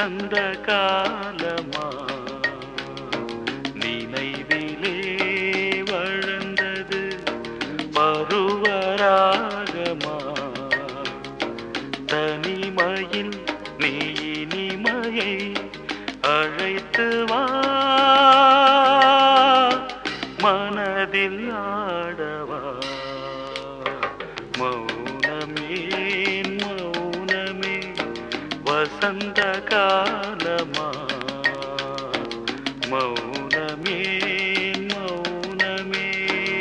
வசந்த காலமா நினைவிலே வளர்ந்தது பருவராகமா தனிமையில் நீ இனிமையை அழைத்து வா மனதில் ஆடவா மௌனமே மௌனமே வசந்த காலமா மௌனமே மௌனமே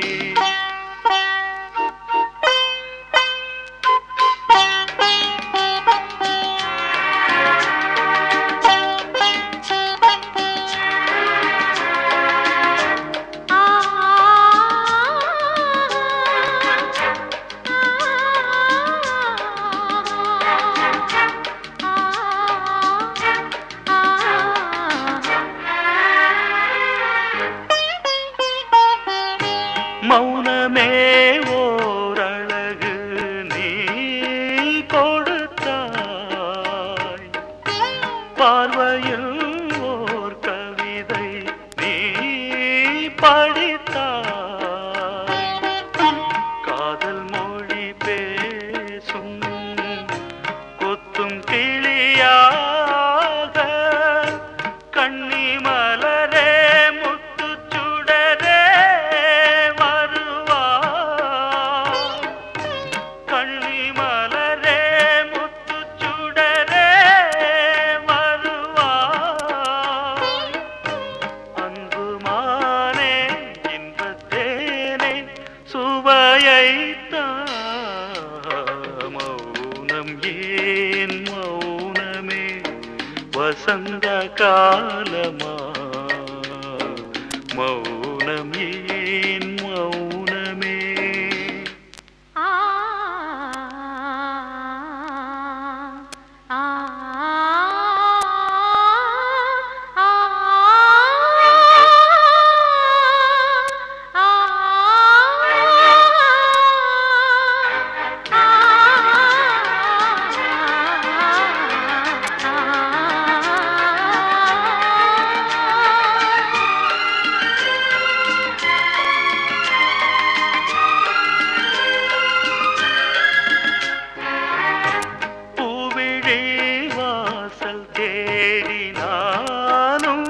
மௌனமே ஓரழகு நீ கொடுத்தாய் பார்வையில் ஓர் கவிதை நீ படித்தாய் காதல் மொழி பேசும் கொத்தும் கிளியாக கண்ணி மலரே முத்துச் சுடரே வருவா கண்ணி மலரே முத்துச் சுடரே வருவா அன்புமானே இன்பத்தேனே சுவையைத்தா மௌனம் ஏன் மௌனமே வசந்த காலமா மௌனம் ஏன் மௌனமே பூவிழி வாசல் தேடி நானும்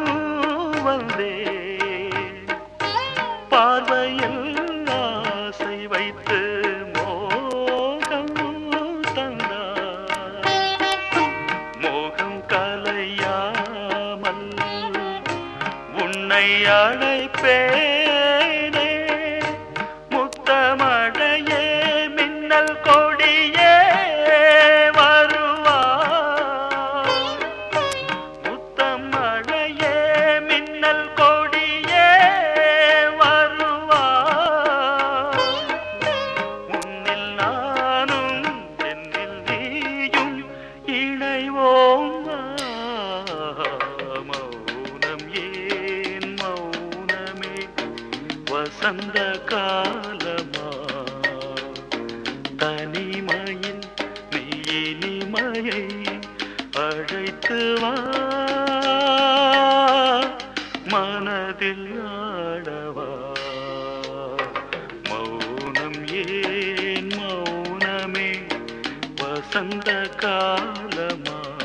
வந்தேன் பார்வையில் ஆசை வைத்து மோகம் தந்தார் மோகம் கலையாமல் உன்னை அழைப்பேனே முத்தமடையே மின்னல் கொடியே வருவா முத்தமழையே மின்னல் கொடியே வருவா உன்னில் நானும் என்னில் நீயும் இணைவோம் வா. மௌனம் ஏன் மௌனமே வசந்த காலமா தனிமையில் நீ இனிமையை அழைத்து வா மனதில் ஆடவா மௌனம் ஏன் மௌனமே வசந்த காலமா